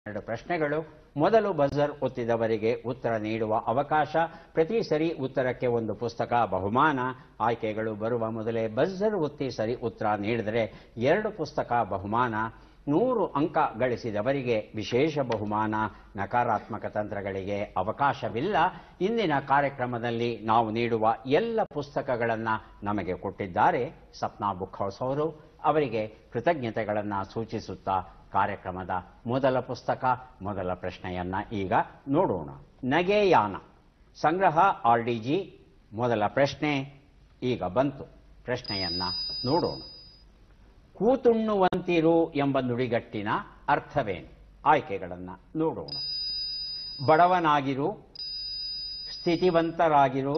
ಎರಡು ಪ್ರಶ್ನೆಗಳು ಮೊದಲು ಬಜರ್ ಒತ್ತಿದವರಿಗೆ ಉತ್ತರ ನೀಡುವ ಅವಕಾಶ ಪ್ರತಿ ಸರಿ ಉತ್ತರಕ್ಕೆ ಒಂದು ಪುಸ್ತಕ ಬಹುಮಾನ ಆಯ್ಕೆಗಳು ಬರುವ ಮೊದಲೇ ಬಜರ್ ಒತ್ತಿ ಸರಿ ಉತ್ತರ ನೀಡಿದರೆ ಎರಡು ಪುಸ್ತಕ ಬಹುಮಾನ ನೂರು ಅಂಕ ಗಳಿಸಿದವರಿಗೆ ವಿಶೇಷ ಬಹುಮಾನ ನಕಾರಾತ್ಮಕ ತಂತ್ರಗಳಿಗೆ ಅವಕಾಶವಿಲ್ಲ ಇಂದಿನ ಕಾರ್ಯಕ್ರಮದಲ್ಲಿ ನಾವು ನೀಡುವ ಎಲ್ಲ ಪುಸ್ತಕಗಳನ್ನು ನಮಗೆ ಕೊಟ್ಟಿದ್ದಾರೆ ಸಪ್ನಾ ಬುಕ್ ಹೌಸ್ ಅವರು ಅವರಿಗೆ ಕೃತಜ್ಞತೆಗಳನ್ನು ಸೂಚಿಸುತ್ತಾ ಕಾರ್ಯಕ್ರಮದ ಮೊದಲ ಪುಸ್ತಕ ಮೊದಲ ಪ್ರಶ್ನೆಯನ್ನ ಈಗ ನೋಡೋಣ ನಗೆಯಾನ ಸಂಗ್ರಹ ಆರ್ ಡಿ ಜಿ ಮೊದಲ ಪ್ರಶ್ನೆ ಈಗ ಬಂತು ಪ್ರಶ್ನೆಯನ್ನ ನೋಡೋಣ ಕೂತುಣ್ಣುವಂತಿರು ಎಂಬ ನುಡಿಗಟ್ಟಿನ ಅರ್ಥವೇನು ಆಯ್ಕೆಗಳನ್ನು ನೋಡೋಣ ಬಡವನಾಗಿರು ಸ್ಥಿತಿವಂತರಾಗಿರು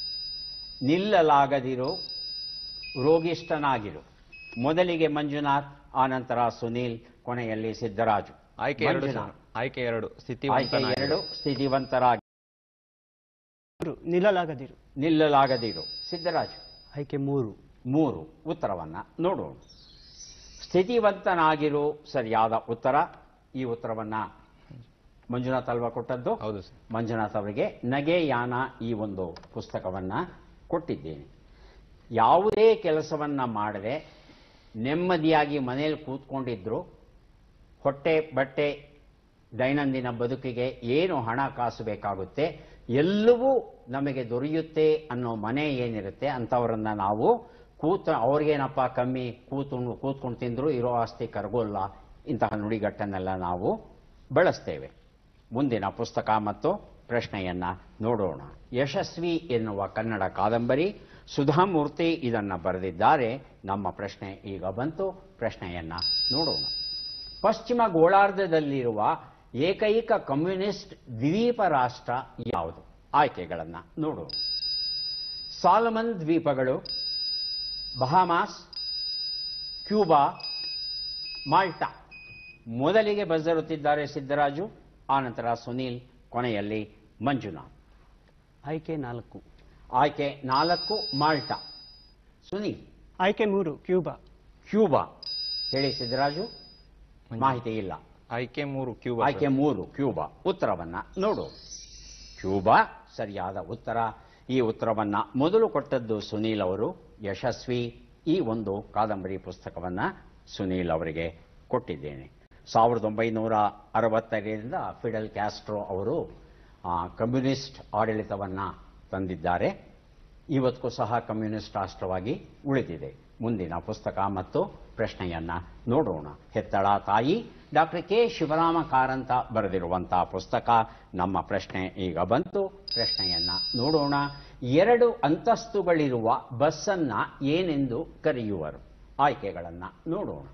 ನಿಲ್ಲಲಾಗದಿರು ರೋಗಿಷ್ಠನಾಗಿರು ಮೊದಲಿಗೆ ಮಂಜುನಾಥ್ ಆನಂತರ ಸುನೀಲ್ ಕೊನೆಯಲ್ಲಿ ಸಿದ್ದರಾಜು ಆಯ್ಕೆ ಎರಡು ಮಂಜುನಾಥ್. ಸರ್. ಆಯ್ಕೆ ಎರಡು ಆಯ್ಕೆ ಸ್ಥಿತಿವಂತನಾಗಿರು. ಎರಡು ಸ್ಥಿತಿವಂತರಾಗಿ ಮೂರು ನಿಲ್ಲಲಾಗದಿರು ನಿಲ್ಲಲಾಗದಿರು ಸಿದ್ದರಾಜು ಆಯ್ಕೆ ಮೂರು ಮೂರು ಉತ್ತರವನ್ನ ನೋಡೋಣ ಸ್ಥಿತಿವಂತನಾಗಿರು ಸರಿಯಾದ ಉತ್ತರ ಈ ಉತ್ತರವನ್ನ ಮಂಜುನಾಥ್ ಅಲ್ವಾ ಕೊಟ್ಟದ್ದು ಹೌದು ಸರ್ ಮಂಜುನಾಥ್ ಅವರಿಗೆ ನಗೆಯಾನ ಈ ಒಂದು ಪುಸ್ತಕವನ್ನ ಕೊಟ್ಟಿದ್ದೇನೆ ಯಾವುದೇ ಕೆಲಸವನ್ನ ಮಾಡದೆ ನೆಮ್ಮದಿಯಾಗಿ ಮನೆಯಲ್ಲಿ ಕೂತ್ಕೊಂಡಿದ್ರು ಹೊಟ್ಟೆ ಬಟ್ಟೆ ದೈನಂದಿನ ಬದುಕಿಗೆ ಏನು ಹಣ ಕಾಸು ಬೇಕಾಗುತ್ತೆ ಎಲ್ಲವೂ ನಮಗೆ ದೊರೆಯುತ್ತೆ ಅನ್ನೋ ಮನೆ ಏನಿರುತ್ತೆ ಅಂಥವರನ್ನ ನಾವು ಕೂತ ಅವ್ರಿಗೇನಪ್ಪ ಕಮ್ಮಿ ಕೂತು ಕೂತ್ಕೊಂಡು ತಿಂದ್ರು ಇರೋ ಆಸ್ತಿ ಕರಗೋಲ್ಲ ಇಂತಹ ನುಡಿಗಟ್ಟನ್ನೆಲ್ಲ ನಾವು ಬಳಸ್ತೇವೆ ಮುಂದಿನ ಪುಸ್ತಕ ಮತ್ತು ಪ್ರಶ್ನೆಯನ್ನ ನೋಡೋಣ ಯಶಸ್ವಿ ಎನ್ನುವ ಕನ್ನಡ ಕಾದಂಬರಿ ಸುಧಾಮೂರ್ತಿ ಇದನ್ನ ಬರೆದಿದ್ದಾರೆ ನಮ್ಮ ಪ್ರಶ್ನೆ ಈಗ ಬಂತು ಪ್ರಶ್ನೆಯನ್ನ ನೋಡೋಣ ಪಶ್ಚಿಮ ಗೋಳಾರ್ಧದಲ್ಲಿರುವ ಏಕೈಕ ಕಮ್ಯುನಿಸ್ಟ್ ದ್ವೀಪ ರಾಷ್ಟ್ರ ಯಾವುದು ಆಯ್ಕೆಗಳನ್ನು ನೋಡೋಣ ಸಾಲಮನ್ ದ್ವೀಪಗಳು ಬಹಾಮಾಸ್ ಕ್ಯೂಬಾ ಮಾಲ್ಟಾ ಮೊದಲಿಗೆ ಬಜರುತ್ತಿದ್ದಾರೆ ಸಿದ್ದರಾಜು ಆನಂತರ ಸುನೀಲ್ ಕೊನೆಯಲ್ಲಿ ಮಂಜುನಾಥ್ ಆಯ್ಕೆ ನಾಲ್ಕು ಆಯ್ಕೆ ನಾಲ್ಕು ಮಾಲ್ಟಾ ಸುನೀಲ್ ಆಯ್ಕೆ ಮೂರು ಕ್ಯೂಬಾ ಕ್ಯೂಬಾ ಹೇಳಿ ಸಿದ್ದರಾಜು ಮಾಹಿತಿ ಇಲ್ಲ ಆಯ್ಕೆ ಮೂರು ಕ್ಯೂಬಾ ಆಯ್ಕೆ ಮೂರು ಕ್ಯೂಬಾ ಉತ್ತರವನ್ನ ನೋಡು ಕ್ಯೂಬಾ ಸರಿಯಾದ ಉತ್ತರ ಈ ಉತ್ತರವನ್ನ ಮೊದಲು ಕೊಟ್ಟದ್ದು ಸುನೀಲ್ ಅವರು ಯಶಸ್ವಿ ಈ ಒಂದು ಕಾದಂಬರಿ ಪುಸ್ತಕವನ್ನ ಸುನೀಲ್ ಅವರಿಗೆ ಕೊಟ್ಟಿದ್ದೇನೆ ಸಾವಿರದ ಒಂಬೈನೂರ ಅರವತ್ತರಿಂದ ಫಿಡೆಲ್ ಕ್ಯಾಸ್ಟ್ರೋ ಅವರು ಆ, ಕಮ್ಯುನಿಸ್ಟ್ ಆಡಳಿತವನ್ನ ತಂದಿದ್ದಾರೆ ಇವತ್ತಿಗೂ ಸಹ ಕಮ್ಯುನಿಸ್ಟ್ ರಾಷ್ಟ್ರವಾಗಿ ಉಳಿದಿದೆ ಮುಂದಿನ ಪುಸ್ತಕ ಮತ್ತು ಪ್ರಶ್ನೆಯನ್ನ ನೋಡೋಣ ಹೆತ್ತಳ ತಾಯಿ ಡಾಕ್ಟರ್ ಕೆ ಶಿವರಾಮ ಕಾರಂತ ಬರೆದಿರುವಂತಹ ಪುಸ್ತಕ ನಮ್ಮ ಪ್ರಶ್ನೆ ಈಗ ಬಂತು ಪ್ರಶ್ನೆಯನ್ನ ನೋಡೋಣ ಎರಡು ಅಂತಸ್ತುಗಳಿರುವ ಬಸ್ಸನ್ನ ಏನೆಂದು ಕರೆಯುವರು ಆಯ್ಕೆಗಳನ್ನ ನೋಡೋಣ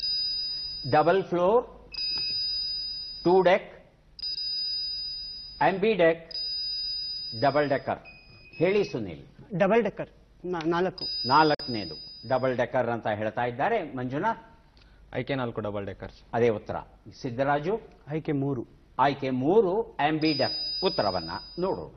ಡಬಲ್ ಫ್ಲೋರ್ ಟೂ ಡೆಕ್ ಆಂಬಿಡೆಕ್ ಡಬಲ್ ಡೆಕ್ಕರ್ ಹೇಳಿ ಸುನೀಲ್ ಡಬಲ್ ಡೆಕ್ಕರ್ ನಾಲ್ಕು ನಾಲ್ಕನೇದು ಡಬಲ್ ಡೆಕ್ಕರ್ ಅಂತ ಹೇಳ್ತಾ ಇದ್ದಾರೆ ಮಂಜುನಾಥ್ ಆಯ್ಕೆ ನಾಲ್ಕು ಡಬಲ್ ಡೆಕ್ಕರ್ ಅದೇ ಉತ್ತರ ಸಿದ್ದರಾಜು ಆಯ್ಕೆ ಮೂರು ಆಯ್ಕೆ ಮೂರು ಆಂಬಿಡೆಕ್ ಉತ್ತರವನ್ನ ನೋಡೋಣ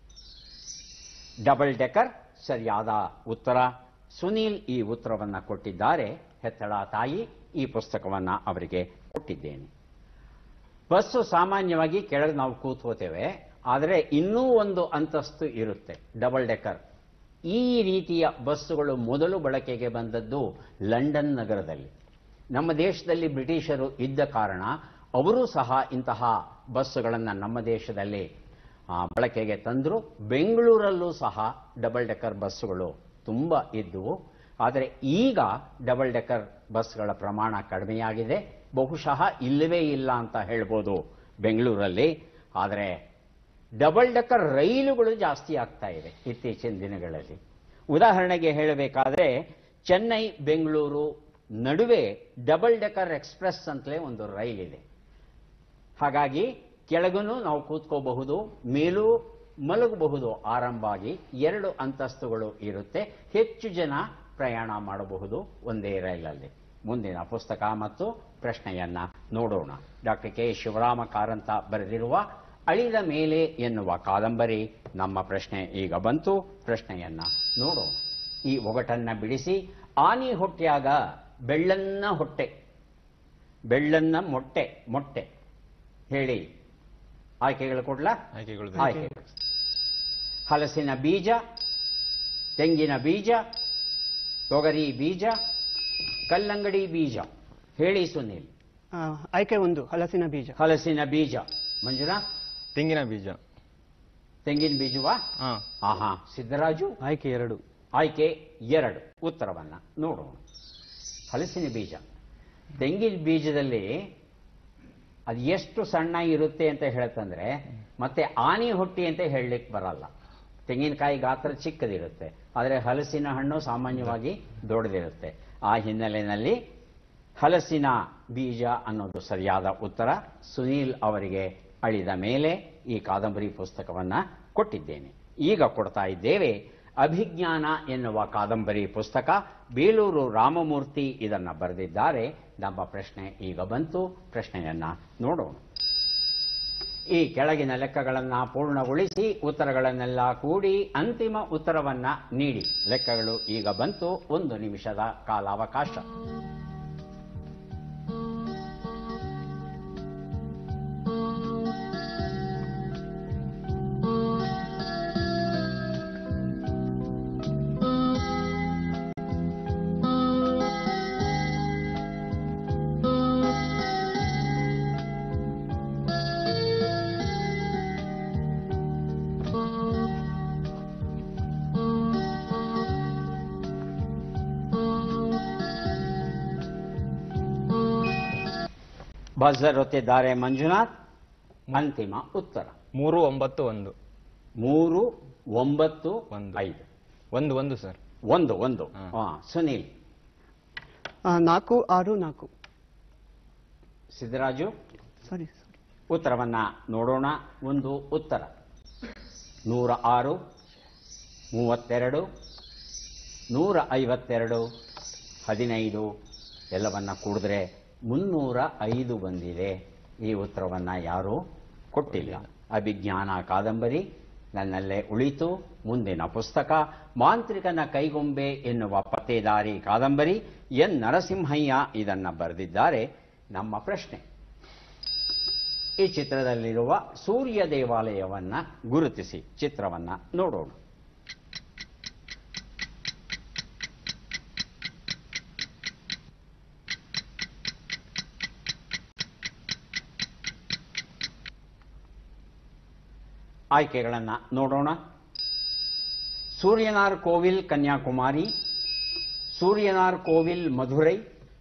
ಡಬಲ್ ಡೆಕ್ಕರ್ ಸರಿಯಾದ ಉತ್ತರ ಸುನೀಲ್ ಈ ಉತ್ತರವನ್ನ ಕೊಟ್ಟಿದ್ದಾರೆ ಹೆತ್ತಳ ತಾಯಿ ಈ ಪುಸ್ತಕವನ್ನ ಅವರಿಗೆ ಕೊಟ್ಟಿದ್ದೇನೆ ಬಸ್ಸು ಸಾಮಾನ್ಯವಾಗಿ ಕೆಳಗೆ ನಾವು ಕೂತ್ಕೋತೇವೆ ಆದರೆ ಇನ್ನೂ ಒಂದು ಅಂತಸ್ತು ಇರುತ್ತೆ ಡಬಲ್ ಡೆಕ್ಕರ್ ಈ ರೀತಿಯ ಬಸ್ಸುಗಳು ಮೊದಲು ಬಳಕೆಗೆ ಬಂದದ್ದು ಲಂಡನ್ ನಗರದಲ್ಲಿ ನಮ್ಮ ದೇಶದಲ್ಲಿ ಬ್ರಿಟಿಷರು ಇದ್ದ ಕಾರಣ ಅವರು ಸಹ ಇಂತಹ ಬಸ್ಸುಗಳನ್ನು ನಮ್ಮ ದೇಶದಲ್ಲಿ ಆ, ಬಳಕೆಗೆ ತಂದರು ಬೆಂಗಳೂರಲ್ಲೂ ಸಹ ಡಬಲ್ ಡೆಕ್ಕರ್ ಬಸ್ಸುಗಳು ತುಂಬ ಇದ್ದುವು ಆದರೆ ಈಗ ಡಬಲ್ ಡೆಕ್ಕರ್ ಬಸ್ಗಳ ಪ್ರಮಾಣ ಕಡಿಮೆಯಾಗಿದೆ ಬಹುಶಃ ಇಲ್ಲವೇ ಇಲ್ಲ ಅಂತ ಹೇಳ್ಬೋದು ಬೆಂಗಳೂರಲ್ಲಿ ಆದರೆ ಡಬಲ್ ಡೆಕ್ಕರ್ ರೈಲುಗಳು ಜಾಸ್ತಿ ಆಗ್ತಾ ಇದೆ ಇತ್ತೀಚಿನ ದಿನಗಳಲ್ಲಿ ಉದಾಹರಣೆಗೆ ಹೇಳಬೇಕಾದ್ರೆ ಚೆನ್ನೈ ಬೆಂಗಳೂರು ನಡುವೆ ಡಬಲ್ ಡೆಕ್ಕರ್ ಎಕ್ಸ್ಪ್ರೆಸ್ ಅಂತಲೇ ಒಂದು ರೈಲಿದೆ ಹಾಗಾಗಿ ಕೆಳಗೂ ನಾವು ಕೂತ್ಕೋಬಹುದು ಮೇಲೂ ಮಲಗಬಹುದು ಆರಂಭವಾಗಿ ಎರಡು ಅಂತಸ್ತುಗಳು ಇರುತ್ತೆ ಹೆಚ್ಚು ಜನ ಪ್ರಯಾಣ ಮಾಡಬಹುದು ಒಂದೇ ರೈಲಲ್ಲಿ ಮುಂದಿನ ಪುಸ್ತಕ ಮತ್ತು ಪ್ರಶ್ನೆಯನ್ನ ನೋಡೋಣ ಡಾಕ್ಟರ್ ಕೆ ಶಿವರಾಮ ಕಾರಂತ ಬರೆದಿರುವ ಅಳಿದ ಮೇಲೆ ಎನ್ನುವ ಕಾದಂಬರಿ ನಮ್ಮ ಪ್ರಶ್ನೆ ಈಗ ಬಂತು ಪ್ರಶ್ನೆಯನ್ನ ನೋಡೋಣ ಈ ಒಗಟನ್ನ ಬಿಡಿಸಿ ಆನಿ ಹೊಟ್ಟೆಯಾಗ ಬೆಳ್ಳನ್ನ ಹೊಟ್ಟೆ ಬೆಳ್ಳನ್ನ ಮೊಟ್ಟೆ ಮೊಟ್ಟೆ ಹೇಳಿ ಆಯ್ಕೆಗಳು ಕೊಡ್ಲಾ ಆಯ್ಕೆಗಳು ಆಯ್ಕೆಗಳು ಹಲಸಿನ ಬೀಜ ತೆಂಗಿನ ಬೀಜ ತೊಗರಿ ಬೀಜ ಕಲ್ಲಂಗಡಿ ಬೀಜ ಹೇಳಿ ಸುನೀಲ್ ಆ, ಆಯ್ಕೆ ಒಂದು ಹಲಸಿನ ಬೀಜ ಹಲಸಿನ ಬೀಜ ಮಂಜುನಾಥ್ ತೆಂಗಿನ ಬೀಜ ತೆಂಗಿನ ಬೀಜವಾ ಹಾ ಆಹಾ ಸಿದ್ದರಾಜು ಆಯ್ಕೆ ಎರಡು ಆಯ್ಕೆ ಎರಡು ಉತ್ತರವನ್ನ ನೋಡೋಣ ಹಲಸಿನ ಬೀಜ ತೆಂಗಿನ ಬೀಜದಲ್ಲಿ ಅದು ಎಷ್ಟು ಸಣ್ಣ ಇರುತ್ತೆ ಅಂತ ಹೇಳ್ತಂದ್ರೆ ಮತ್ತೆ ಆನೆ ಹೊಟ್ಟಿ ಅಂತ ಹೇಳಲಿಕ್ಕೆ ಬರಲ್ಲ ತೆಂಗಿನಕಾಯಿ ಗಾತ್ರ ಚಿಕ್ಕದಿರುತ್ತೆ ಆದರೆ ಹಲಸಿನ ಹಣ್ಣು ಸಾಮಾನ್ಯವಾಗಿ ದೊಡ್ಡದಿರುತ್ತೆ ಆ ಹಿನ್ನೆಲೆಯಲ್ಲಿ ಹಲಸಿನ ಬೀಜ ಅನ್ನೋದು ಸರಿಯಾದ ಉತ್ತರ ಸುನೀಲ್ ಅವರಿಗೆ ಅಳಿದ ಮೇಲೆ ಈ ಕಾದಂಬರಿ ಪುಸ್ತಕವನ್ನ ಕೊಟ್ಟಿದ್ದೇನೆ ಈಗ ಕೊಡ್ತಾ ಇದ್ದೇವೆ ಅಭಿಜ್ಞಾನ ಎನ್ನುವ ಕಾದಂಬರಿ ಪುಸ್ತಕ ಬೇಲೂರು ರಾಮಮೂರ್ತಿ ಇದನ್ನ ಬರೆದಿದ್ದಾರೆ ನಮ್ಮ ಪ್ರಶ್ನೆ ಈಗ ಬಂತು ಪ್ರಶ್ನೆಯನ್ನ ನೋಡೋಣ ಈ ಕೆಳಗಿನ ಲೆಕ್ಕಗಳನ್ನ ಪೂರ್ಣಗೊಳಿಸಿ ಉತ್ತರಗಳನ್ನೆಲ್ಲ ಕೂಡಿ ಅಂತಿಮ ಉತ್ತರವನ್ನ ನೀಡಿ ಲೆಕ್ಕಗಳು ಈಗ ಬಂತು ಒಂದು ನಿಮಿಷದ ಕಾಲಾವಕಾಶ ಬಜರ್ ಒತ್ತಿದ್ದಾರೆ ಮಂಜುನಾಥ್ ಅಂತಿಮ ಉತ್ತರ ಮೂರು ಒಂಬತ್ತು ಒಂದು ಮೂರು ಒಂಬತ್ತು ಒಂದು. ಐದು ಒಂದು ಒಂದು ಸರ್ ಒಂದು ಒಂದು ಹಾ. ಹಾ, ಸುನೀಲ್ ಆ, ನಾಲ್ಕು ಆರು ನಾಲ್ಕು ಸಿದ್ದರಾಜು ಸರಿ ಸರಿ ಉತ್ತರವನ್ನ ನೋಡೋಣ ಒಂದು ಉತ್ತರ ನೂರ ಆರು ಮೂವತ್ತೆರಡು ನೂರ ಐವತ್ತೆರಡು ಹದಿನೈದು ಎಲ್ಲವನ್ನ ಕೂಡಿದ್ರೆ ಮುನ್ನೂರ ಐದು ಬಂದಿದೆ ಈ ಉತ್ತರವನ್ನ ಯಾರೂ ಕೊಟ್ಟಿಲ್ಲ ಅಭಿಜ್ಞಾನ ಕಾದಂಬರಿ ನನ್ನಲ್ಲೇ ಉಳಿತು ಮುಂದಿನ ಪುಸ್ತಕ ಮಾಂತ್ರಿಕನ ಕೈಗೊಂಬೆ ಎನ್ನುವ ಪತ್ತೇದಾರಿ ಕಾದಂಬರಿ ಎನ್ ನರಸಿಂಹಯ್ಯ ಇದನ್ನ ಬರೆದಿದ್ದಾರೆ ನಮ್ಮ ಪ್ರಶ್ನೆ ಈ ಚಿತ್ರದಲ್ಲಿರುವ ಸೂರ್ಯ ದೇವಾಲಯವನ್ನ ಗುರುತಿಸಿ ಚಿತ್ರವನ್ನ ನೋಡೋಣ ಆಯ್ಕೆಗಳನ್ನ ನೋಡೋಣ ಸೂರ್ಯನಾರ್ ಕೋವಿಲ್ ಕನ್ಯಾಕುಮಾರಿ ಸೂರ್ಯನಾರ್ ಕೋವಿಲ್ ಮಧುರೈ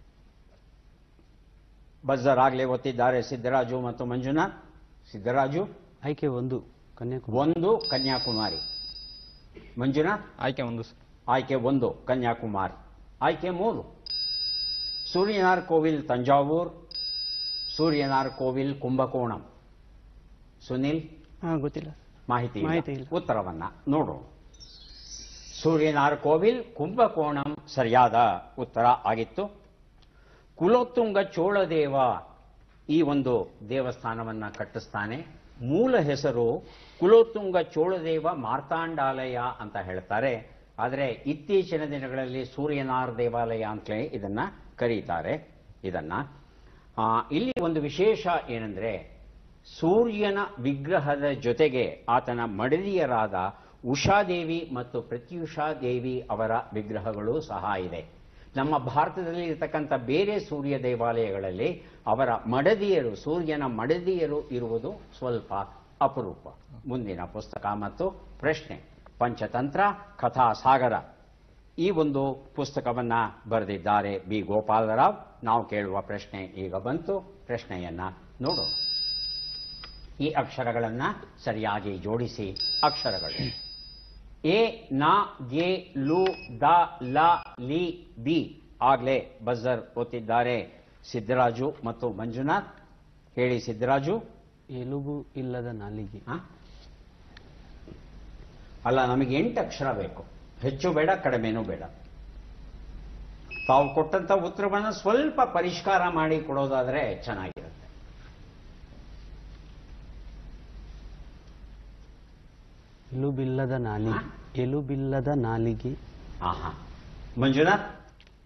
ಬಜರ್ ಆಗ್ಲೇ ಒತ್ತಿದ್ದಾರೆ ಸಿದ್ದರಾಜು ಮತ್ತು ಮಂಜುನಾಥ್ ಸಿದ್ದರಾಜು ಆಯ್ಕೆ ಒಂದು ಕನ್ಯಾಕುಮಾರಿ ಒಂದು ಕನ್ಯಾಕುಮಾರಿ ಮಂಜುನಾಥ್ ಆಯ್ಕೆ ಒಂದು ಸರ್ ಆಯ್ಕೆ ಒಂದು ಕನ್ಯಾಕುಮಾರಿ ಆಯ್ಕೆ ಮೂರು ಸೂರ್ಯನಾರ್ ಕೋವಿಲ್ ತಂಜಾವೂರ್ ಸೂರ್ಯನಾರ್ ಕೋವಿಲ್ ಕುಂಭಕೋಣಂ ಸುನಿಲ್ ಹಾ ಗೊತ್ತಿಲ್ಲ ಮಾಹಿತಿ ಇಲ್ಲ. ಮಾಹಿತಿ ಇಲ್ಲ. ಉತ್ತರವನ್ನ ನೋಡೋಣ ಸೂರ್ಯನಾರ್ ಕೋವಿಲ್ ಕುಂಭಕೋಣಂ ಸರಿಯಾದ ಉತ್ತರ ಆಗಿತ್ತು ಕುಲೋತ್ತುಂಗ ಚೋಳದೇವ ಈ ಒಂದು ದೇವಸ್ಥಾನವನ್ನ ಕಟ್ಟಿಸ್ತಾನೆ ಮೂಲ ಹೆಸರು ಕುಲೋತ್ತುಂಗ ಚೋಳದೇವ ಮಾರ್ತಾಂಡಾಲಯ ಅಂತ ಹೇಳ್ತಾರೆ ಆದರೆ ಇತ್ತೀಚಿನ ದಿನಗಳಲ್ಲಿ ಸೂರ್ಯನಾರ್ ದೇವಾಲಯ ಅಂತಲೇ ಇದನ್ನ ಕರೀತಾರೆ ಇದನ್ನ ಆ, ಇಲ್ಲಿ ಒಂದು ವಿಶೇಷ ಏನಂದ್ರೆ ಸೂರ್ಯನ ವಿಗ್ರಹದ ಜೊತೆಗೆ ಆತನ ಮಡದಿಯರಾದ ಉಷಾದೇವಿ ಮತ್ತು ಪ್ರತ್ಯುಷಾ ದೇವಿ ಅವರ ವಿಗ್ರಹಗಳು ಸಹ ಇದೆ ನಮ್ಮ ಭಾರತದಲ್ಲಿ ಇರತಕ್ಕಂಥ ಬೇರೆ ಸೂರ್ಯ ದೇವಾಲಯಗಳಲ್ಲಿ ಅವರ ಮಡದಿಯರು ಸೂರ್ಯನ ಮಡದಿಯರು ಇರುವುದು ಸ್ವಲ್ಪ ಅಪರೂಪ ಮುಂದಿನ ಪುಸ್ತಕ ಮತ್ತು ಪ್ರಶ್ನೆ ಪಂಚತಂತ್ರ ಕಥಾಸಾಗರ ಈ ಒಂದು ಪುಸ್ತಕವನ್ನ ಬರೆದಿದ್ದಾರೆ ಬಿ ಗೋಪಾಲರಾವ್ ನಾವು ಕೇಳುವ ಪ್ರಶ್ನೆ ಈಗ ಬಂತು ಪ್ರಶ್ನೆಯನ್ನ ನೋಡೋಣ ಈ ಅಕ್ಷರಗಳನ್ನ ಸರಿಯಾಗಿ ಜೋಡಿಸಿ ಅಕ್ಷರಗಳು ಎ ನ ಗೆ ಲು ದ ಲ ಲಿ ಬಿ ಆಗ್ಲೇ ಬಜರ್ ಒತ್ತಿದ್ದಾರೆ ಸಿದ್ದರಾಜು ಮತ್ತು ಮಂಜುನಾಥ್ ಹೇಳಿ ಸಿದ್ದರಾಜು ಎಲುಬು ಇಲ್ಲದ ನಾಲಿಗೆ ಹ? ಅಲ್ಲ ನಮಗೆ ಎಂಟು ಅಕ್ಷರ ಬೇಕು ಹೆಚ್ಚು ಬೇಡ ಕಡಿಮೆನೂ ಬೇಡ ತಾವು ಕೊಟ್ಟಂತ ಉತ್ತರವನ್ನು ಸ್ವಲ್ಪ ಪರಿಷ್ಕಾರ ಮಾಡಿ ಕೊಡೋದಾದ್ರೆ ಚೆನ್ನಾಗಿರುತ್ತೆ ಎಲುಬಿಲ್ಲದ ನಾಲಿಗೆ ಎಲುಬಿಲ್ಲದ ನಾಲಿಗೆ ಆಹಾ ಮಂಜುನಾಥ್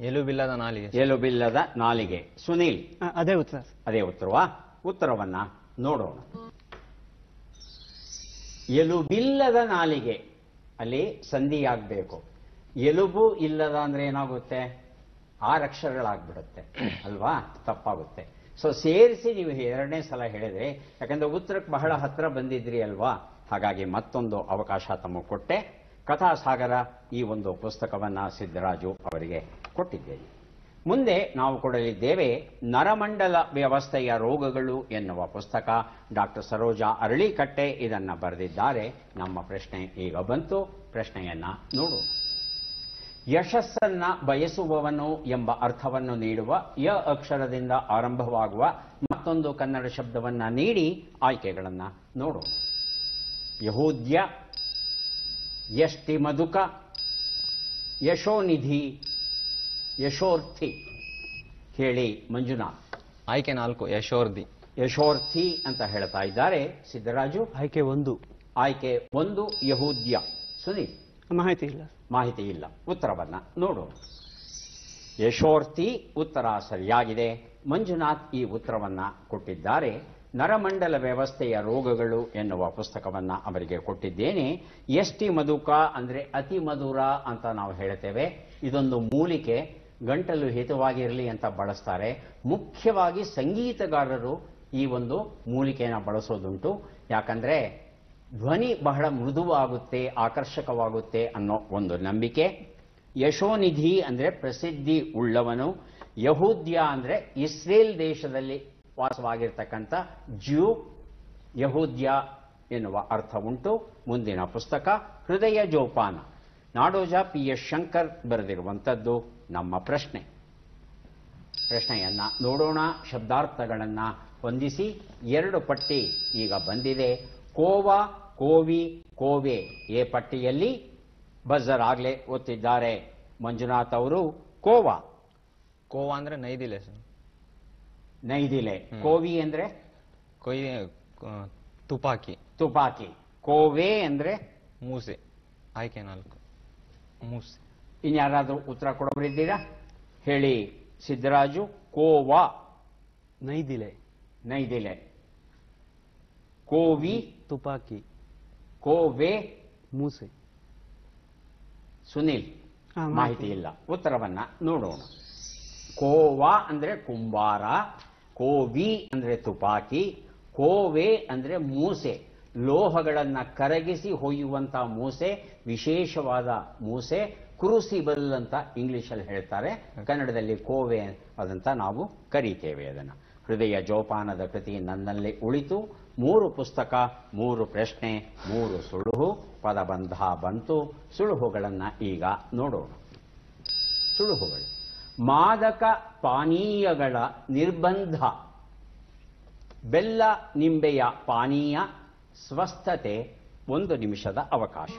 ಎಲುಬಿಲ್ಲದ ನಾಲಿಗೆ ಎಲುಬಿಲ್ಲದ ನಾಲಿಗೆ ಸುನೀಲ್ ಆ, ಅದೇ ಉತ್ತರ ಅದೇ ಉತ್ತರವಾ ಉತ್ತರವನ್ನ ನೋಡೋಣ ಎಲುಬಿಲ್ಲದ ನಾಲಿಗೆ ಅಲ್ಲಿ ಸಂಧಿಯಾಗಬೇಕು ಎಲುಬು ಇಲ್ಲದ ಅಂದ್ರೆ ಏನಾಗುತ್ತೆ ಆರು ಅಕ್ಷರಗಳಾಗ್ಬಿಡುತ್ತೆ ಅಲ್ವಾ ತಪ್ಪಾಗುತ್ತೆ ಸೊ ಸೇರಿಸಿ ನೀವು ಎರಡನೇ ಸಲ ಹೇಳಿದ್ರೆ ಯಾಕಂದ್ರೆ ಉತ್ತರಕ್ಕೆ ಬಹಳ ಹತ್ರ ಬಂದಿದ್ರಿ ಅಲ್ವಾ ಹಾಗಾಗಿ ಮತ್ತೊಂದು ಅವಕಾಶ ತಮಗೆ ಕೊಟ್ಟೆ ಕಥಾಸಾಗರ ಈ ಒಂದು ಪುಸ್ತಕವನ್ನ ಸಿದ್ದರಾಜು ಅವರಿಗೆ ಕೊಟ್ಟಿದ್ದೇನೆ ಮುಂದೆ ನಾವು ಕೊಡಲಿದ್ದೇವೆ ನರಮಂಡಲ ವ್ಯವಸ್ಥೆಯ ರೋಗಗಳು ಎನ್ನುವ ಪುಸ್ತಕ ಡಾಕ್ಟರ್ ಸರೋಜಾ ಅರಳಿಕಟ್ಟೆ ಇದನ್ನ ಬರೆದಿದ್ದಾರೆ ನಮ್ಮ ಪ್ರಶ್ನೆ ಈಗ ಬಂತು ಪ್ರಶ್ನೆಯನ್ನ ನೋಡೋಣ ಯಶಸ್ಸನ್ನ ಬಯಸುವವನು ಎಂಬ ಅರ್ಥವನ್ನು ನೀಡುವ ಯ ಅಕ್ಷರದಿಂದ ಆರಂಭವಾಗುವ ಮತ್ತೊಂದು ಕನ್ನಡ ಶಬ್ದವನ್ನ ನೀಡಿ ಆಯ್ಕೆಗಳನ್ನ ನೋಡೋಣ ಯಹೂದ್ಯ ಯಷ್ಟಿ ಮಧುಕ ಯಶೋನಿಧಿ ಯಶೋರ್ಥಿ ಹೇಳಿ ಮಂಜುನಾಥ್ ಆಯ್ಕೆ ನಾಲ್ಕು ಯಶೋರ್ಧಿ ಯಶೋರ್ಥಿ ಅಂತ ಹೇಳ್ತಾ ಇದ್ದಾರೆ ಸಿದ್ದರಾಜು ಆಯ್ಕೆ ಒಂದು ಆಯ್ಕೆ ಒಂದು ಯಹೂದ್ಯ ಸುನೀಲ್ ಮಾಹಿತಿ ಇಲ್ಲ ಮಾಹಿತಿ ಇಲ್ಲ ಉತ್ತರವನ್ನ ನೋಡೋಣ ಯಶೋರ್ಥಿ ಉತ್ತರ ಸರಿಯಾಗಿದೆ ಮಂಜುನಾಥ್ ಈ ಉತ್ತರವನ್ನ ಕೊಟ್ಟಿದ್ದಾರೆ ನರಮಂಡಲ ವ್ಯವಸ್ಥೆಯ ರೋಗಗಳು ಎನ್ನುವ ಪುಸ್ತಕವನ್ನ ಅವರಿಗೆ ಕೊಟ್ಟಿದ್ದೇನೆ ಎಷ್ಟಿ ಮಧುಕ ಅಂದ್ರೆ ಅತಿ ಮಧುರ ಅಂತ ನಾವು ಹೇಳ್ತೇವೆ ಇದೊಂದು ಮೂಲಿಕೆ ಗಂಟಲು ಹಿತವಾಗಿರಲಿ ಅಂತ ಬಳಸ್ತಾರೆ ಮುಖ್ಯವಾಗಿ ಸಂಗೀತಗಾರರು ಈ ಒಂದು ಮೂಲಿಕೆಯನ್ನು ಬಳಸೋದುಂಟು ಯಾಕಂದ್ರೆ ಧ್ವನಿ ಬಹಳ ಮೃದುವಾಗುತ್ತೆ ಆಕರ್ಷಕವಾಗುತ್ತೆ ಅನ್ನೋ ಒಂದು ನಂಬಿಕೆ ಯಶೋನಿಧಿ ಅಂದ್ರೆ ಪ್ರಸಿದ್ಧಿ ಉಳ್ಳವನು ಯಹೂದ್ಯ ಅಂದ್ರೆ ಇಸ್ರೇಲ್ ದೇಶದಲ್ಲಿ ವಾಸವಾಗಿರ್ತಕ್ಕಂಥ ಜ್ಯೂ ಯಹೂದ್ಯ ಎನ್ನುವ ಅರ್ಥ ಉಂಟು ಮುಂದಿನ ಪುಸ್ತಕ ಹೃದಯ ಜೋಪಾನ ನಾಡೋಜ ಪಿ ಎಸ್ ಶಂಕರ್ ಬರೆದಿರುವಂಥದ್ದು ನಮ್ಮ ಪ್ರಶ್ನೆ ಪ್ರಶ್ನೆಯನ್ನ ನೋಡೋಣ ಶಬ್ದಾರ್ಥಗಳನ್ನ ಹೊಂದಿಸಿ ಎರಡು ಪಟ್ಟಿ ಈಗ ಬಂದಿದೆ ಕೋವ ಕೋವಿ ಕೋವೆ ಎ ಪಟ್ಟಿಯಲ್ಲಿ ಬಜರ್ ಆಗ್ಲೇ ಒತ್ತಿದ್ದಾರೆ ಮಂಜುನಾಥ್ ಅವರು ಕೋವಾ ಕೋವಾ ಅಂದ್ರೆ ನೈದಿಲೆ ಸರ್ ನೈದಿಲೆ ಹ್ಮ್. ಕೋವಿ ಅಂದ್ರೆ ಕೊಯ್ ಆ, ತುಪಾಕಿ ತುಪಾಕಿ ಕೋವೆ ಅಂದ್ರೆ ಮೂಸೆ ಆಯ್ಕೆ ನಾಲ್ಕು ಮೂಸೆ ಇನ್ಯಾರಾದ್ರೂ ಉತ್ತರ ಕೊಡೋರಿದ್ದೀರಾ ಹೇಳಿ ಸಿದ್ದರಾಜು ಕೋವಾ ನೈದಿಲೆ ನೈದಿಲೆ ಕೋವಿ ತುಪಾಕಿ ಕೋವೆ ಮೂಸೆ ಸುನಿಲ್ ಹಾ, ಮಾಹಿತಿ ಇಲ್ಲ ಉತ್ತರವನ್ನ ನೋಡೋಣ ಕೋವಾ ಅಂದ್ರೆ ಕುಂಬಾರ ಕೋವಿ ಅಂದ್ರೆ ತುಪಾಕಿ ಕೋವೆ ಅಂದ್ರೆ ಮೂಸೆ ಲೋಹಗಳನ್ನ ಕರಗಿಸಿ ಹೊಯ್ಯುವಂತ ಮೂಸೆ ವಿಶೇಷವಾದ ಮೂಸೆ ಕ್ರೂಸಿಬಲ್ ಅಂತ ಇಂಗ್ಲಿಷಲ್ಲಿ ಹೇಳ್ತಾರೆ ಕನ್ನಡದಲ್ಲಿ ಕೋವೆ ಅದಂತ ನಾವು ಕರೀತೇವೆ ಅದನ್ನ ಹೃದಯ ಜೋಪಾನದ ಕೃತಿ ನನ್ನಲ್ಲಿ ಉಳಿತು ಮೂರು ಪುಸ್ತಕ ಮೂರು ಪ್ರಶ್ನೆ ಮೂರು ಸುಳುಹು ಪದಬಂಧ ಬಂತು ಸುಳುಹುಗಳನ್ನ ಈಗ ನೋಡೋಣ ಸುಳುಹುಗಳು ಮಾದಕ ಪಾನೀಯಗಳ ನಿರ್ಬಂಧ ಬೆಲ್ಲ ನಿಂಬೆಯ ಪಾನೀಯ ಸ್ವಸ್ಥತೆ ಒಂದು ನಿಮಿಷದ ಅವಕಾಶ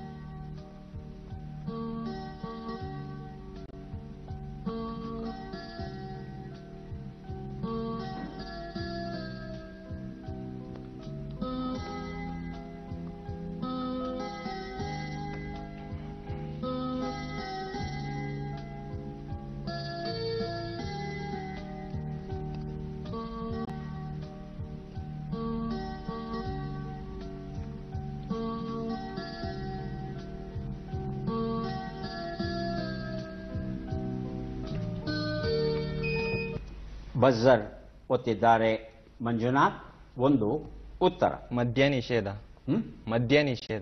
ಬಜರ್ ಒತ್ತಿದ್ದಾರೆ ಮಂಜುನಾಥ್ ಒಂದು ಉತ್ತರ ಮದ್ಯ ನಿಷೇಧ ಹ್ಮ್? ಮದ್ಯ ನಿಷೇಧ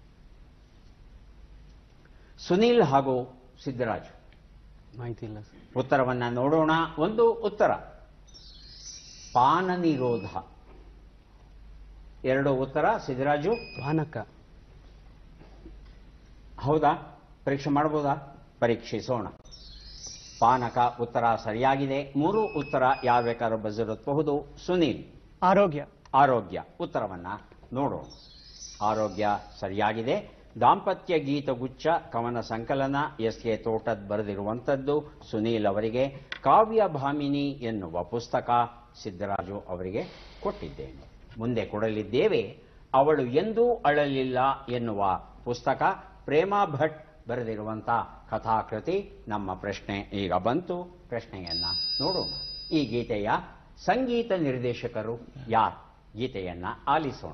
ಸುನೀಲ್ ಹಾಗೂ ಸಿದ್ದರಾಜು ಮಾಹಿತಿ ಇಲ್ಲ ಸರ್ ಉತ್ತರವನ್ನ ನೋಡೋಣ ಒಂದು ಉತ್ತರ ಪಾನ ನಿರೋಧ ಎರಡು ಉತ್ತರ ಸಿದ್ದರಾಜು ಪಾನಕ ಹೌದಾ ಪರೀಕ್ಷೆ ಮಾಡಬಹುದಾ ಪರೀಕ್ಷಿಸೋಣ ಪಾನಕ ಉತ್ತರ ಸರಿಯಾಗಿದೆ ಮೂರು ಉತ್ತರ ಯಾರು ಬೇಕಾದ್ರೂ ಬಜರುತ್ತಬಹುದು ಸುನೀಲ್ ಆರೋಗ್ಯ ಆರೋಗ್ಯ ಉತ್ತರವನ್ನ ನೋಡೋಣ ಆರೋಗ್ಯ ಸರಿಯಾಗಿದೆ ದಾಂಪತ್ಯ ಗೀತಗುಚ್ಛ ಕವನ ಸಂಕಲನ ಎಸ್ ಕೆ ತೋಟದ್ ಬರೆದಿರುವಂಥದ್ದು ಸುನೀಲ್ ಅವರಿಗೆ ಕಾವ್ಯ ಭಾಮಿನಿ ಎನ್ನುವ ಪುಸ್ತಕ ಸಿದ್ದರಾಜು ಅವರಿಗೆ ಕೊಟ್ಟಿದ್ದೇನೆ ಮುಂದೆ ಕೊಡಲಿದ್ದೇವೆ ಅವಳು ಎಂದೂ ಅಳಲಿಲ್ಲ ಎನ್ನುವ ಪುಸ್ತಕ ಪ್ರೇಮಾ ಭಟ್ ಬರೆದಿರುವಂಥ ಕಥಾಕೃತಿ ನಮ್ಮ ಪ್ರಶ್ನೆ ಈಗ ಬಂತು ಪ್ರಶ್ನೆಯನ್ನ ನೋಡೋಣ ಈ ಗೀತೆಯ ಸಂಗೀತ ನಿರ್ದೇಶಕರು ಯಾರು ಗೀತೆಯನ್ನ ಆಲಿಸೋಣ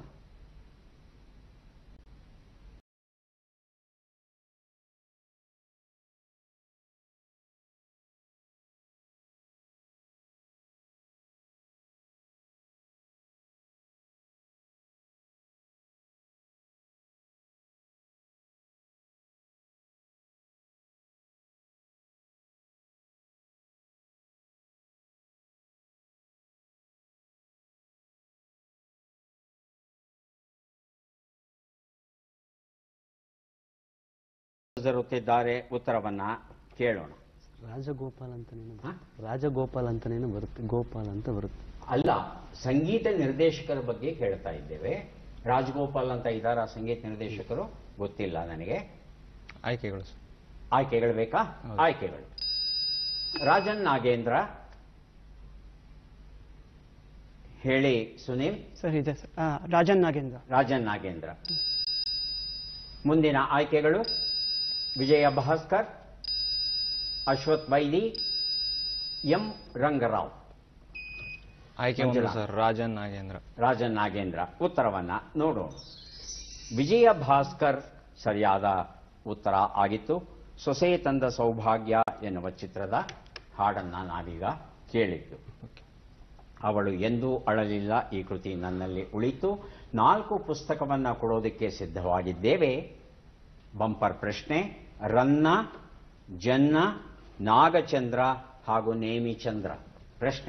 ಜರುತ್ತಿದ್ದಾರೆ ಉತ್ತರವನ್ನ ಕೇಳೋಣ ರಾಜಗೋಪಾಲ್ ಅಂತಾನೇನೋ ಹಾ? ಬರುತ್ತೆ. ರಾಜಗೋಪಾಲ್ ಅಂತಾನೇನೋ ಬರುತ್ತೆ ಗೋಪಾಲ್ ಅಂತ ಬರುತ್ತೆ ಅಲ್ಲ ಸಂಗೀತ ನಿರ್ದೇಶಕರ ಬಗ್ಗೆ ಕೇಳ್ತಾ ಇದ್ದೇವೆ ರಾಜಗೋಪಾಲ್ ಅಂತ ಇದ್ದಾರಾ ಸಂಗೀತ ನಿರ್ದೇಶಕರು ಗೊತ್ತಿಲ್ಲ ನನಗೆ ಆಯ್ಕೆಗಳು ಸರ್ ಆಯ್ಕೆಗಳು ಬೇಕಾ ಹೌದು. ಆಯ್ಕೆಗಳು ರಾಜನ್ ನಾಗೇಂದ್ರ ಹೇಳಿ ಸುನೀಲ್ ಸರ್ ಇದೆ ಸರ್ ಆ, ರಾಜನ್ ನಾಗೇಂದ್ರ ರಾಜನ್ ನಾಗೇಂದ್ರ ಮುಂದಿನ ಆಯ್ಕೆಗಳು ವಿಜಯ ಭಾಸ್ಕರ್ ಅಶ್ವಥ್ ಬೈದಿ ಎಂ ರಂಗರಾವ್ ಆಯ್ಕೆ ಒಂದು ಮಂಜುಳಾ. ಸರ್ ರಾಜನ್ ನಾಗೇಂದ್ರ ರಾಜನ್ ನಾಗೇಂದ್ರ ಉತ್ತರವನ್ನ ನೋಡೋಣ ವಿಜಯ ಭಾಸ್ಕರ್ ಸರಿಯಾದ ಉತ್ತರ ಆಗಿತ್ತು ಸೊಸೆ ತಂದ ಸೌಭಾಗ್ಯ ಎನ್ನುವ ಚಿತ್ರದ ಹಾಡನ್ನ ನಾವೀಗ ಕೇಳಿದ್ದು ಅವಳು ಎಂದೂ ಅಳಲಿಲ್ಲ ಈ ಕೃತಿ ನನ್ನಲ್ಲಿ ಉಳಿತು ನಾಲ್ಕು ಪುಸ್ತಕವನ್ನ ಕೊಡೋದಕ್ಕೆ ಸಿದ್ಧವಾಗಿದ್ದೇವೆ ಬಂಪರ್ ಪ್ರಶ್ನೆ ರನ್ನ ಜನ್ನ ನಾಗಚಂದ್ರ ಹಾಗೂ ನೇಮಿಚಂದ್ರ ಪ್ರಶ್ನೆ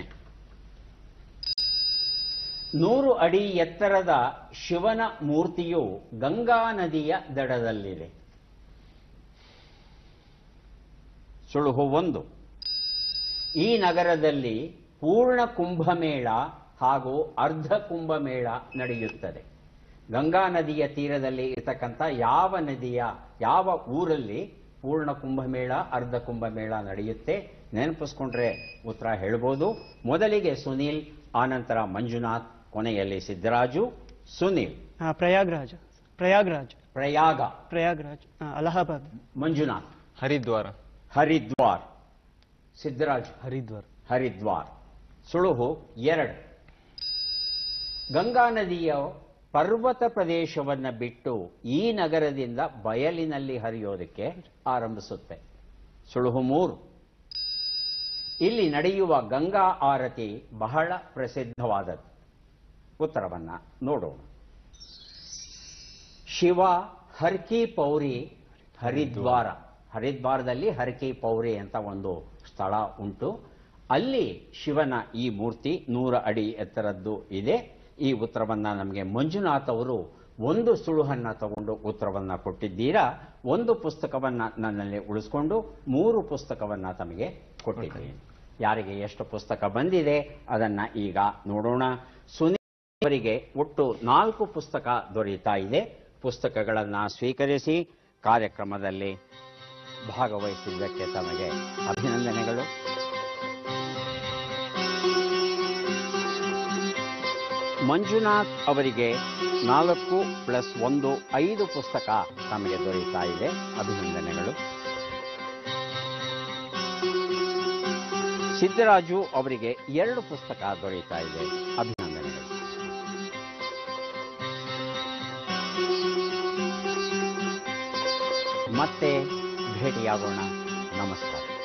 ನೂರು ಅಡಿ ಎತ್ತರದ ಶಿವನ ಮೂರ್ತಿಯು ಗಂಗಾ ನದಿಯ ದಡದಲ್ಲಿದೆ ಸುಳುಹು ಒಂದು ಈ ನಗರದಲ್ಲಿ ಪೂರ್ಣ ಕುಂಭಮೇಳ ಹಾಗೂ ಅರ್ಧ ಕುಂಭಮೇಳ ನಡೆಯುತ್ತದೆ ಗಂಗಾ ನದಿಯ ತೀರದಲ್ಲಿ ಇರತಕ್ಕಂಥ ಯಾವ ನದಿಯ ಯಾವ ಊರಲ್ಲಿ ಪೂರ್ಣ ಕುಂಭಮೇಳ ಅರ್ಧ ಕುಂಭಮೇಳ ನಡೆಯುತ್ತೆ ನೆನಪಿಸ್ಕೊಂಡ್ರೆ ಉತ್ತರ ಹೇಳ್ಬೋದು ಮೊದಲಿಗೆ ಸುನೀಲ್ ಆನಂತರ ಮಂಜುನಾಥ್ ಕೊನೆಯಲ್ಲಿ ಸಿದ್ದರಾಜು ಸುನೀಲ್ ಆ, ಪ್ರಯಾಗ್ರಾಜ್ ಪ್ರಯಾಗ್ರಾಜ್ ಪ್ರಯಾಗ ಪ್ರಯಾಗ್ರಾಜ್ ಆ, ಅಲಹಾಬಾದ್ ಮಂಜುನಾಥ್ ಹರಿದ್ವಾರ ಹರಿದ್ವಾರ್ ಸಿದ್ದರಾಜ್ ಹರಿದ್ವಾರ್ ಹರಿದ್ವಾರ್ ಸುಳುಹು ಎರಡು ಗಂಗಾ ನದಿಯ ಪರ್ವತ ಪ್ರದೇಶವನ್ನ ಬಿಟ್ಟು ಈ ನಗರದಿಂದ ಬಯಲಿನಲ್ಲಿ ಹರಿಯೋದಕ್ಕೆ ಆರಂಭಿಸುತ್ತೆ ಸುಳುಹು ಮೂರು ಇಲ್ಲಿ ನಡೆಯುವ ಗಂಗಾ ಆರತಿ ಬಹಳ ಪ್ರಸಿದ್ಧವಾದದ್ದು ಉತ್ತರವನ್ನ ನೋಡೋಣ ಶಿವ ಹರ್ಕಿ ಪೌರಿ ಹರಿದ್ವಾರ ಹರಿದ್ವಾರದಲ್ಲಿ ಹರ್ಕಿ ಪೌರಿ ಅಂತ ಒಂದು ಸ್ಥಳ ಉಂಟು ಅಲ್ಲಿ ಶಿವನ ಈ ಮೂರ್ತಿ ನೂರ ಅಡಿ ಎತ್ತರದ್ದು ಇದೆ ಈ ಉತ್ತರವನ್ನ ನಮಗೆ ಮಂಜುನಾಥ್ ಅವರು ಒಂದು ಸುಳುಹನ್ನ ತಗೊಂಡು ಉತ್ತರವನ್ನ ಕೊಟ್ಟಿದ್ದೀರಾ ಒಂದು ಪುಸ್ತಕವನ್ನ ನನ್ನಲ್ಲಿ ಉಳಿಸ್ಕೊಂಡು ಮೂರು ಪುಸ್ತಕವನ್ನ ತಮಗೆ ಕೊಟ್ಟಿದ್ದೀನಿ ಯಾರಿಗೆ ಎಷ್ಟು ಪುಸ್ತಕ ಬಂದಿದೆ ಅದನ್ನ ಈಗ ನೋಡೋಣ ಸುನೀಲ್ ಅವರಿಗೆ ಒಟ್ಟು ನಾಲ್ಕು ಪುಸ್ತಕ ದೊರೆಯುತ್ತಾ ಇದೆ ಪುಸ್ತಕಗಳನ್ನ ಸ್ವೀಕರಿಸಿ ಕಾರ್ಯಕ್ರಮದಲ್ಲಿ ಭಾಗವಹಿಸಿದ್ದಕ್ಕೆ ತಮಗೆ ಅಭಿನಂದನೆಗಳು ಮಂಜುನಾಥ್ ಅವರಿಗೆ ನಾಲ್ಕು ಪ್ಲಸ್ ಒಂದು ಐದು ಪುಸ್ತಕ ತಮಗೆ ದೊರೆಯುತ್ತಾ ಇದೆ ಅಭಿನಂದನೆಗಳು ಸಿದ್ದರಾಜು ಅವರಿಗೆ ಎರಡು ಪುಸ್ತಕ ದೊರೆಯುತ್ತಾ ಇದೆ ಅಭಿನಂದನೆಗಳು ಮತ್ತೆ ಭೇಟಿಯಾಗೋಣ ನಮಸ್ಕಾರ